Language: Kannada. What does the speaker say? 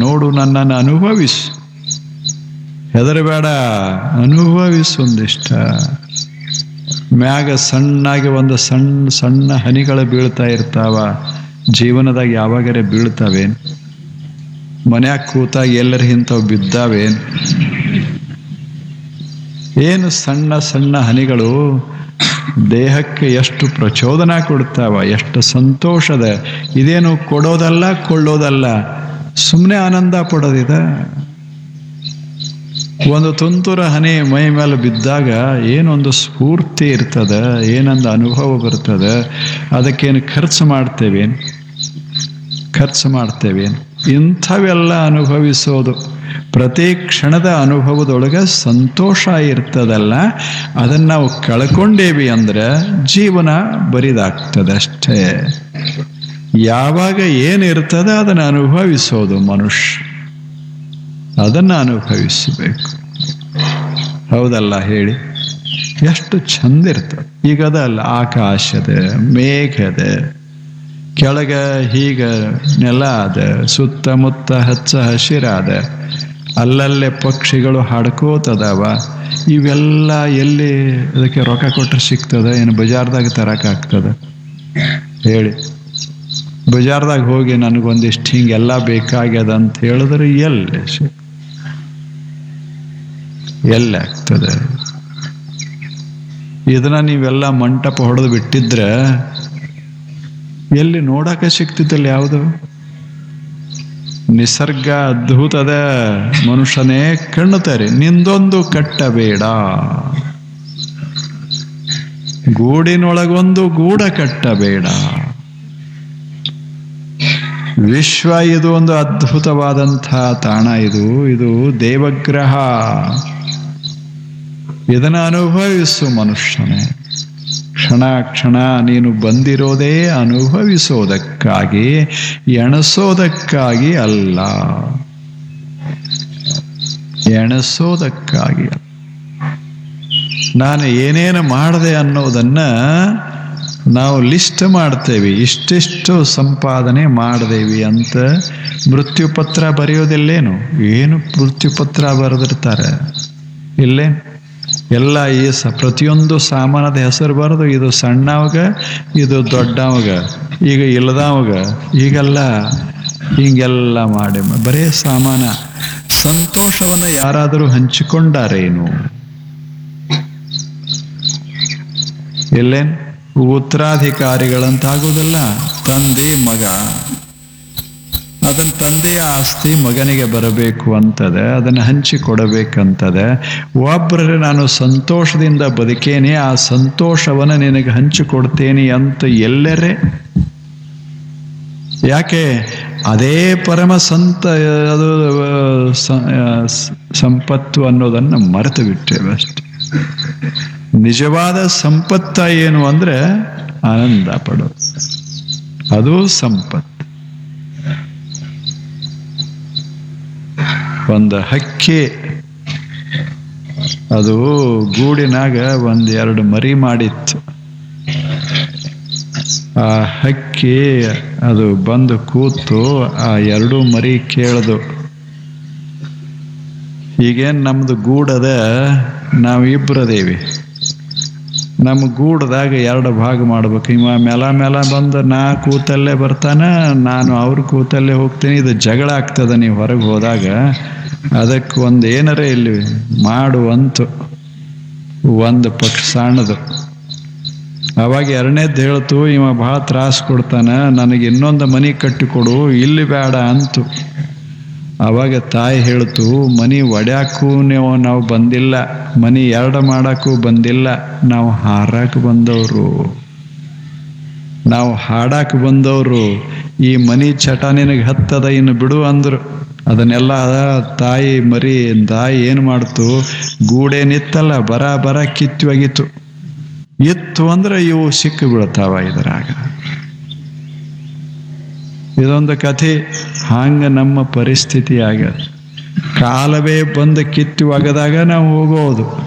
ನೋಡು ನನ್ನನ್ನು ಅನುಭವಿಸು ಹೆದರಬೇಡ ಅನುಭವಿಸು ಒಂದಿಷ್ಟ ಮ್ಯಾಗ ಸಣ್ಣಾಗಿ ಒಂದು ಸಣ್ಣ ಸಣ್ಣ ಹನಿಗಳು ಬೀಳ್ತಾ ಇರ್ತಾವ ಜೀವನದಾಗ ಯಾವಾಗರೆ ಬೀಳ್ತಾವೇನ್ ಮನ್ಯಾಗ ಕೂತಾಗ ಎಲ್ಲರ ಇಂಥವು ಬಿದ್ದಾವೇನ್ ಏನು ಸಣ್ಣ ಸಣ್ಣ ಹನಿಗಳು ದೇಹಕ್ಕೆ ಎಷ್ಟು ಪ್ರಚೋದನ ಕೊಡ್ತಾವ ಎಷ್ಟು ಸಂತೋಷದ ಇದೇನು ಕೊಡೋದಲ್ಲ ಕೊಳ್ಳೋದಲ್ಲ ಸುಮ್ಮನೆ ಆನಂದ ಪಡೋದಿದ ಒಂದು ತುಂತುರ ಹನಿ ಮೈ ಮೇಲೆ ಬಿದ್ದಾಗ ಏನೊಂದು ಸ್ಫೂರ್ತಿ ಇರ್ತದ ಏನೊಂದು ಅನುಭವ ಬರ್ತದ ಅದಕ್ಕೇನು ಖರ್ಚು ಮಾಡ್ತೇವೇನು ಖರ್ಚು ಮಾಡ್ತೇವೇನು ಇಂಥವೆಲ್ಲ ಅನುಭವಿಸೋದು ಪ್ರತಿ ಕ್ಷಣದ ಅನುಭವದೊಳಗೆ ಸಂತೋಷ ಇರ್ತದಲ್ಲ ಅದನ್ನು ನಾವು ಕಳ್ಕೊಂಡೇವಿ ಅಂದ್ರೆ ಜೀವನ ಬರಿದಾಗ್ತದೆ ಅಷ್ಟೇ ಯಾವಾಗ ಏನಿರ್ತದೆ ಅದನ್ನು ಅನುಭವಿಸೋದು ಮನುಷ್ಯ ಅದನ್ನು ಅನುಭವಿಸಬೇಕು ಹೌದಲ್ಲ ಹೇಳಿ ಎಷ್ಟು ಚಂದ ಇರ್ತದೆ ಈಗ ಅದಲ್ಲ ಆಕಾಶದ ಮೇಘದ ಕೆಳಗ ಹೀಗ ನೆಲ ಅದ ಸುತ್ತಮುತ್ತ ಹಚ್ಚ ಹಸಿರಾದ ಅಲ್ಲಲ್ಲೇ ಪಕ್ಷಿಗಳು ಹಾಡ್ಕೋತದವ ಇವೆಲ್ಲ ಎಲ್ಲಿ ಅದಕ್ಕೆ ರೊಕ್ಕ ಕೊಟ್ಟರೆ ಸಿಗ್ತದ ಏನು ಬಜಾರ್ದಾಗ ತರಕಾಗ್ತದ ಹೇಳಿ ಬಜಾರ್ದಾಗ ಹೋಗಿ ನನಗೊಂದಿಷ್ಟು ಹಿಂಗೆಲ್ಲ ಬೇಕಾಗ್ಯದ ಅಂತ ಹೇಳಿದ್ರೆ ಎಲ್ಲಿ ಸಿ- ಎಲ್ಲಿ ಆಗ್ತದೆ ಇದನ್ನ ನೀವೆಲ್ಲ ಮಂಟಪ ಹೊಡೆದು ಬಿಟ್ಟಿದ್ರೆ ಎಲ್ಲಿ ನೋಡಕ ಸಿಗ್ತಿತ್ತಲ್ಲ ಯಾವುದು ನಿಸರ್ಗ ಅದ್ಭುತದ ಮನುಷ್ಯನೇ ಕಣ್ಣುತ್ತಾರೆ ನಿಂದೊಂದು ಕಟ್ಟಬೇಡ ಗೂಡಿನೊಳಗೊಂದು ಗೂಡ ಕಟ್ಟಬೇಡ ವಿಶ್ವ ಇದು ಒಂದು ಅದ್ಭುತವಾದಂತಹ ತಾಣ ಇದು ಇದು ದೇವಗ್ರಹ ಇದನ್ನು ಅನುಭವಿಸು ಮನುಷ್ಯನೇ ಕ್ಷಣ ಕ್ಷಣ ನೀನು ಬಂದಿರೋದೇ ಅನುಭವಿಸೋದಕ್ಕಾಗಿ ಎಣಸೋದಕ್ಕಾಗಿ ಅಲ್ಲ ಎಣಸೋದಕ್ಕಾಗಿ ಅಲ್ಲ. ನಾನು ಏನೇನು ಮಾಡಿದೆ ಅನ್ನೋದನ್ನ ನಾವು ಲಿಸ್ಟ್ ಮಾಡ್ತೇವೆ ಇಷ್ಟಿಷ್ಟು ಸಂಪಾದನೆ ಮಾಡಿದೇವಿ ಅಂತ ಮೃತ್ಯುಪತ್ರ ಬರೆಯೋದಿಲ್ಲೇನು ಏನು ಮೃತ್ಯುಪತ್ರ ಬರೆದಿರ್ತಾರೆ ಇಲ್ಲೇ ಎಲ್ಲ ಈ ಸ ಪ್ರತಿಯೊಂದು ಸಾಮಾನದ ಹೆಸರು ಬರೆದು ಇದು ಸಣ್ಣವಾಗ ಇದು ದೊಡ್ಡವಾಗ ಈಗ ಇಲ್ಲದವಾಗ ಈಗೆಲ್ಲ ಹಿಂಗೆಲ್ಲ ಮಾಡಿ ಬರೇ ಸಾಮಾನ ಸಂತೋಷವನ್ನು ಯಾರಾದರೂ ಹಂಚಿಕೊಂಡಾರೇನು ಎಲ್ಲೇನ್ ಉತ್ತರಾಧಿಕಾರಿಗಳಂತಾಗೋದಿಲ್ಲ ತಂದೆ ಮಗ ಅದನ್ನ ತಂದೆಯ ಆಸ್ತಿ ಮಗನಿಗೆ ಬರಬೇಕು ಅಂತದೆ ಅದನ್ನು ಹಂಚಿಕೊಡಬೇಕಂತದೆ ಒಬ್ಬರೇ ನಾನು ಸಂತೋಷದಿಂದ ಬದುಕೇನೆ ಆ ಸಂತೋಷವನ್ನು ನಿನಗೆ ಹಂಚಿಕೊಡ್ತೇನೆ ಅಂತ ಎಲ್ಲರೇ ಯಾಕೆ ಅದೇ ಪರಮ ಸಂತ ಅದು ಸ- ಸಂಪತ್ತು ಅನ್ನೋದನ್ನು ಮರೆತು ಬಿಟ್ಟೇವೆ ಅಷ್ಟೆ ನಿಜವಾದ ಸಂಪತ್ತ ಏನು ಅಂದ್ರೆ ಆನಂದ ಪಡೋದು ಅದು ಸಂಪತ್ತು ಒಂದು ಹಕ್ಕಿ ಅದು ಗೂಡಿನಾಗ ಒಂದ್ ಎರಡು ಮರಿ ಮಾಡಿತ್ತು ಆ ಹಕ್ಕಿ ಅದು ಬಂದು ಕೂತು ಆ ಎರಡು ಮರಿ ಕೇಳ್ದು ಈಗೇನ್ ನಮ್ದು ಗೂಡದ ನಾವು ಇಬ್ಬರದೇವಿ ನಮ್ಮ ಗೂಡದಾಗ ಎರಡು ಭಾಗ ಮಾಡ್ಬೇಕು ಇವ ಮೇಲ ಮೇಲ ಬಂದು ನಾ ಕೂತಲ್ಲೇ ಬರ್ತಾನ ನಾನು ಅವ್ರ ಕೂತಲ್ಲೇ ಹೋಗ್ತೀನಿ ಇದು ಜಗಳ ಆಗ್ತದ ನೀವು ಹೊರಗೆ ಹೋದಾಗ ಅದಕ್ಕೆ ಒಂದು ಏನರೇ ಇಲ್ಲಿ ಮಾಡುವಂತು ಒಂದು ಪಕ್ಷ ಸಣ್ಣದು ಅವಾಗ ಎರಡನೇದ್ದು ಹೇಳ್ತು ಇವ ಭಾಳ ತ್ರಾಸ ಕೊಡ್ತಾನ ನನಗೆ ಇನ್ನೊಂದು ಮನಿ ಕಟ್ಟಿಕೊಡು ಇಲ್ಲಿ ಬೇಡ ಅಂತು ಅವಾಗ ತಾಯಿ ಹೇಳ್ತು ಮನಿ ಒಡ್ಯಾಕು ನೀವು ನಾವು ಬಂದಿಲ್ಲ ಮನಿ ಎರಡು ಮಾಡಕ್ಕೂ ಬಂದಿಲ್ಲ ನಾವು ಹಾರಾಕ ಬಂದವರು ನಾವು ಹಾಡಾಕ ಬಂದವರು ಈ ಮನಿ ಚಟ ನಿನಗೆ ಹತ್ತದ ಇನ್ನು ಬಿಡು ಅಂದ್ರು ಅದನ್ನೆಲ್ಲ ತಾಯಿ ಮರಿ ತಾಯಿ ಏನು ಮಾಡ್ತು ಗೂಡೇನಿತ್ತಲ್ಲ ಬರ ಬರ ಕಿತ್ತು ಒಗಿತು ಇತ್ತು ಅಂದ್ರೆ ಇವು ಸಿಕ್ಕು ಬೀಳ್ತಾವ ಇದ್ರಾಗ ಇದೊಂದು ಕಥೆ ಹಂಗ ನಮ್ಮ ಪರಿಸ್ಥಿತಿ ಆಗ್ಯದ ಕಾಲವೇ ಬಂದು ಕಿತ್ತು ಒಗದಾಗ ನಾವು ಹೋಗೋದು